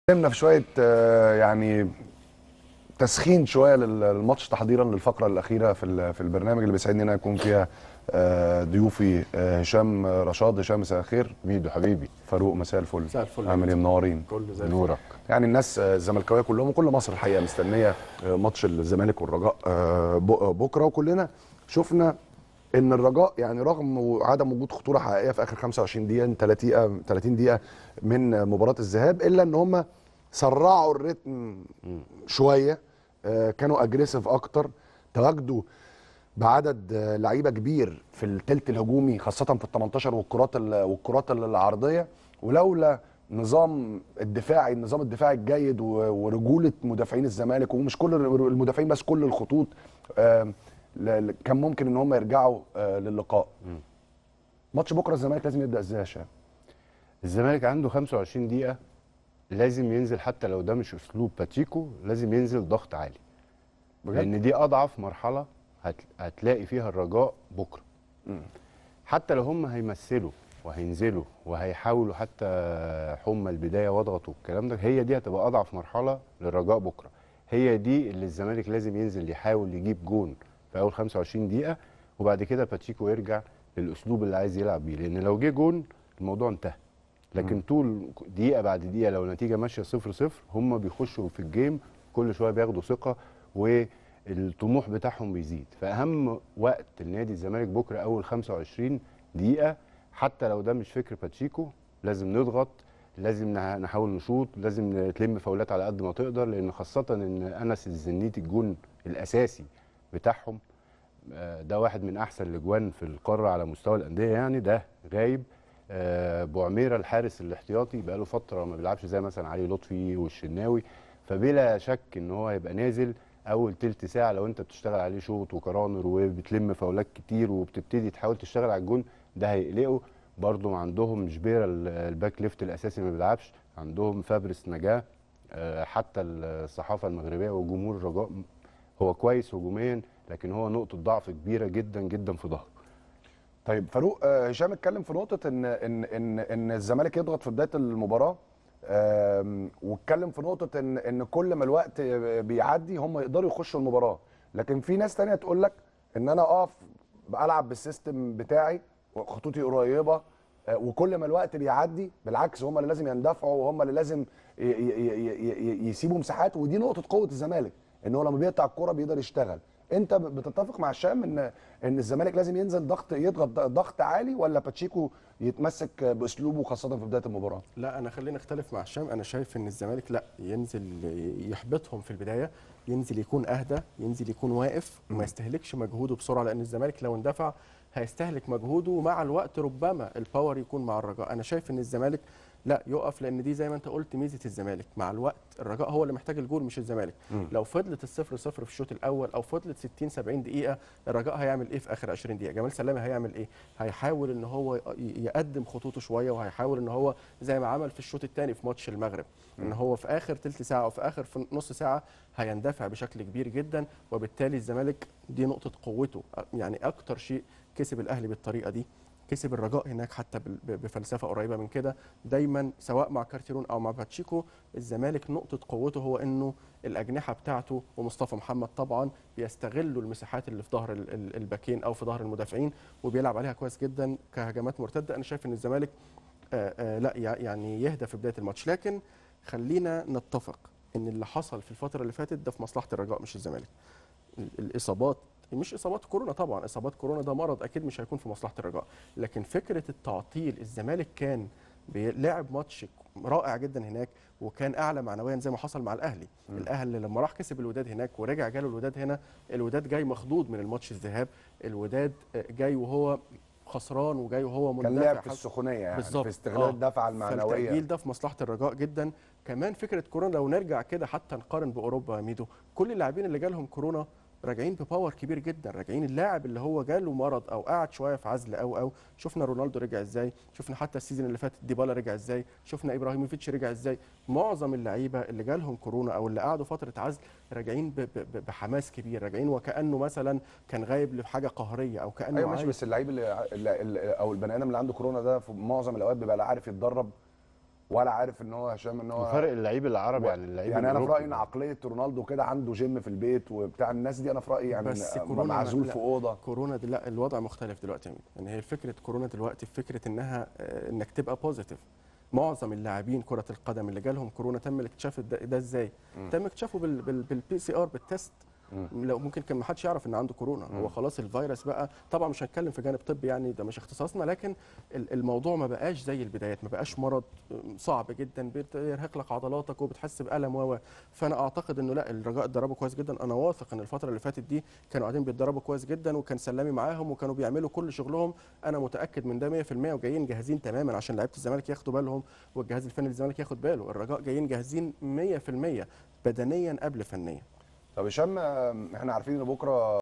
اتكلمنا في شويه آه، يعني تسخين شويه لل- للماتش تحضيرا للفقره الاخيره في ال- في البرنامج اللي بيسعدني ان أنا يكون فيها آه، ضيوفي آه، هشام رشاد هشام مساء الخير ميدو حبيبي فاروق مساء الفل مساء الفل. عامل ايه منورين كله زي الفل نورك يعني الناس آه، الزملكاويه كلهم وكل مصر الحقيقه مستنيه آه، ماتش الزمالك والرجاء آه، ب- آه، بكره وكلنا شفنا ان الرجاء يعني رغم عدم وجود خطوره حقيقيه في اخر 25 دقيقه 30 دقيقه 30 دقيقه من مباراه الذهاب الا ان هم سرعوا الريتم شويه آه، كانوا اجريسيف اكتر تواجدوا بعدد آه، لعيبه كبير في الثلث الهجومي خاصه في ال 18 والكرات ال- والكرات العرضيه ولولا نظام الدفاعي النظام الدفاعي الجيد و- ورجوله مدافعين الزمالك ومش كل المدافعين بس كل الخطوط آه، ل- ل- كان ممكن ان هم يرجعوا آه، للقاء ماتش بكره الزمالك لازم يبدا ازاي يا هشام الزمالك عنده 25 دقيقة لازم ينزل حتى لو ده مش اسلوب باتيكو لازم ينزل ضغط عالي بجد؟ لان دي اضعف مرحلة هت... هتلاقي فيها الرجاء بكرة حتى لو هم هيمثلوا وهينزلوا وهيحاولوا حتى حمى البداية واضغطوا الكلام ده هي دي هتبقى اضعف مرحلة للرجاء بكرة هي دي اللي الزمالك لازم ينزل يحاول يجيب جون في اول 25 دقيقة وبعد كده باتيكو يرجع للاسلوب اللي عايز يلعب بيه لان لو جه جون الموضوع انتهى لكن طول دقيقه بعد دقيقه لو النتيجه ماشيه صفر صفر هم بيخشوا في الجيم كل شويه بياخدوا ثقه والطموح بتاعهم بيزيد فاهم وقت النادي الزمالك بكره اول 25 دقيقه حتى لو ده مش فكر باتشيكو لازم نضغط لازم نح- نحاول نشوط لازم تلم فاولات على قد ما تقدر لان خاصه ان انس الزنيتي الجون الاساسي بتاعهم آه، ده واحد من احسن الاجوان في القاره على مستوى الانديه يعني ده غايب آه، بوعميره الحارس الاحتياطي بقاله فتره ما بيلعبش زي مثلا علي لطفي والشناوي فبلا شك ان هو هيبقى نازل اول تلت ساعه لو انت بتشتغل عليه شوط وكرانر وبتلم فاولات كتير وبتبتدي تحاول تشتغل على الجون ده هيقلقه برضه عندهم جبيره ال- الباك ليفت الاساسي ما بيلعبش عندهم فابرس نجاه آه، حتى الصحافه المغربيه وجمهور الرجاء هو كويس هجوميا لكن هو نقطه ضعف كبيره جدا جدا في ظهره طيب فاروق آه، هشام اتكلم في نقطه ان ان ان ان الزمالك يضغط في بدايه المباراه آم، واتكلم في نقطه ان ان كل ما الوقت بيعدي هم يقدروا يخشوا المباراه لكن في ناس تانية تقول لك ان انا اقف العب بالسيستم بتاعي خطوطي قريبه آه، وكل ما الوقت بيعدي بالعكس هم اللي لازم يندفعوا وهم اللي لازم ي- ي- ي- ي- يسيبوا مساحات ودي نقطه قوه الزمالك ان هو لما بيقطع الكوره بيقدر يشتغل انت ب- بتتفق مع هشام ان ان الزمالك لازم ينزل ضغط يضغط ضغط عالي ولا باتشيكو يتمسك باسلوبه خاصه في بدايه المباراه لا انا خليني اختلف مع هشام انا شايف ان الزمالك لا ينزل يحبطهم في البدايه ينزل يكون اهدى ينزل يكون واقف وما يستهلكش مجهوده بسرعه لان الزمالك لو اندفع هيستهلك مجهوده ومع الوقت ربما الباور يكون مع الرجاء انا شايف ان الزمالك لا يقف لان دي زي ما انت قلت ميزه الزمالك مع الوقت الرجاء هو اللي محتاج الجول مش الزمالك لو فضلت الصفر صفر في الشوط الاول او فضلت 60 70 دقيقه الرجاء هيعمل ايه في اخر 20 دقيقه جمال سلامه هيعمل ايه هيحاول ان هو ي- يقدم خطوطه شويه وهيحاول ان هو زي ما عمل في الشوط الثاني في ماتش المغرب ان هو في اخر ثلث ساعه او في اخر في نص ساعه هيندفع بشكل كبير جدا وبالتالي الزمالك دي نقطه قوته يعني اكتر شيء كسب الاهلي بالطريقه دي كسب الرجاء هناك حتى بال- ب- بفلسفه قريبه من كده دايما سواء مع كارتيرون او مع باتشيكو الزمالك نقطه قوته هو انه الاجنحه بتاعته ومصطفى محمد طبعا بيستغلوا المساحات اللي في ظهر ال- ال- الباكين او في ظهر المدافعين وبيلعب عليها كويس جدا كهجمات مرتده انا شايف ان الزمالك آه آه لا يع- يعني يهدى في بدايه الماتش لكن خلينا نتفق ان اللي حصل في الفتره اللي فاتت ده في مصلحه الرجاء مش الزمالك ال- الاصابات مش اصابات كورونا طبعا اصابات كورونا ده مرض اكيد مش هيكون في مصلحه الرجاء لكن فكره التعطيل الزمالك كان بيلعب ماتش رائع جدا هناك وكان اعلى معنويا زي ما حصل مع الاهلي الاهلي لما راح كسب الوداد هناك ورجع جاله الوداد هنا الوداد جاي مخضوض من الماتش الذهاب الوداد جاي وهو خسران وجاي وهو مندفع كان لعب في حتى- السخونيه يعني بالظبط في استغلال آه. الدفعه المعنويه فالتأجيل ده في مصلحة الرجاء جدا كمان فكرة كورونا لو نرجع كده حتى نقارن بأوروبا يا ميدو كل اللاعبين اللي جالهم كورونا راجعين بباور كبير جدا راجعين اللاعب اللي هو جاله مرض او قعد شويه في عزل او او شفنا رونالدو رجع ازاي شفنا حتى السيزون اللي فات ديبالا رجع ازاي شفنا ابراهيموفيتش رجع ازاي معظم اللعيبه اللي جالهم كورونا او اللي قعدوا فتره عزل راجعين ب- ب- ب- بحماس كبير راجعين وكانه مثلا كان غايب لحاجه قهريه او كانه ايوه ماشي عايز- بس اللعيب اللي, اللي اللي- او البني ادم اللي عنده كورونا ده في معظم الاوقات بيبقى لا عارف يتدرب ولا عارف ان هو هشام ان هو وفرق اللعيب العربي عن اللعيب يعني انا في الأوروبي. رايي ان عقليه رونالدو كده عنده جيم في البيت وبتاع الناس دي انا في رايي يعني بس إن كورونا معزول لا. في اوضه كورونا دي لا الوضع مختلف دلوقتي يا مين. يعني هي فكره كورونا دلوقتي فكره انها آه، انك تبقى بوزيتيف معظم اللاعبين كره القدم اللي جالهم كورونا تم الاكتشاف ده, ده ازاي تم اكتشافه بال- بال- بالبي سي ار بالتست لو ممكن كان ما حدش يعرف ان عنده كورونا هو خلاص الفيروس بقى طبعا مش هنتكلم في جانب طبي يعني ده مش اختصاصنا لكن ال- الموضوع ما بقاش زي البدايات ما بقاش مرض صعب جدا بيرهق لك عضلاتك وبتحس بالم و فانا اعتقد انه لا الرجاء اتدربوا كويس جدا انا واثق ان الفتره اللي فاتت دي كانوا قاعدين بيتدربوا كويس جدا وكان سلامي معاهم وكانوا بيعملوا كل شغلهم انا متاكد من ده 100% وجايين جاهزين تماما عشان لعيبه الزمالك ياخدوا بالهم والجهاز الفني للزمالك ياخد باله الرجاء جايين جاهزين 100% بدنيا قبل فنيا طب هشام آه، احنا عارفين ان بكره